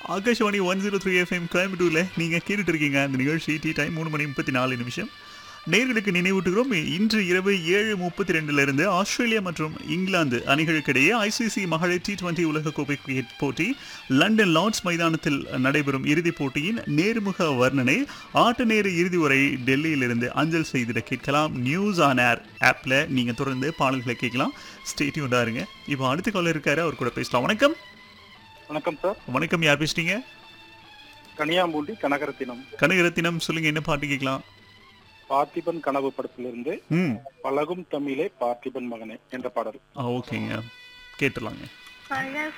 Akashvani one zero three FM கோயம்புத்தூர்ல நீங்க கேட்டுட்டு இருக்கீங்க அந்த நிகழ்ச்சி டீ டைம் மூணு மணி முப்பத்தி நாலு நிமிஷம் நேர்களுக்கு நினைவூட்டுகிறோம் இன்று இரவு ஏழு முப்பத்தி ரெண்டுல இருந்து ஆஸ்திரேலியா மற்றும் இங்கிலாந்து அணிகளுக்கிடையே ஐசிசி மகளிர் டி டுவெண்டி உலகக்கோப்பை கிரிக்கெட் போட்டி லண்டன் லார்ட்ஸ் மைதானத்தில் நடைபெறும் இறுதிப் போட்டியின் நேர்முக வர்ணனை ஆட்ட நேர இறுதி வரை டெல்லியிலிருந்து அஞ்சல் செய்திட கேட்கலாம் நியூஸ் ஆன் ஏர் ஆப்ல நீங்க தொடர்ந்து பாடல்களை கேட்கலாம் ஸ்டேட்யூண்டா இருங்க இப்போ அடுத்த காலர் இருக்காரு அவர் கூட பேசலாம் வணக்கம் வணக்கம் சார் வணக்கம் யார் பேசுறீங்க கனியாம்பூண்டி கனகரத்தினம் கனகரத்தினம் சொல்லுங்க என்ன பாட்டு கேட்கலாம் பார்த்திபன் கனவு படத்திலிருந்து ம் பழகும் தமிழே பார்த்திபன் மகனே என்ற பாடல் ஆ ஓகேங்க கேட்டுடலாங்க பழகும்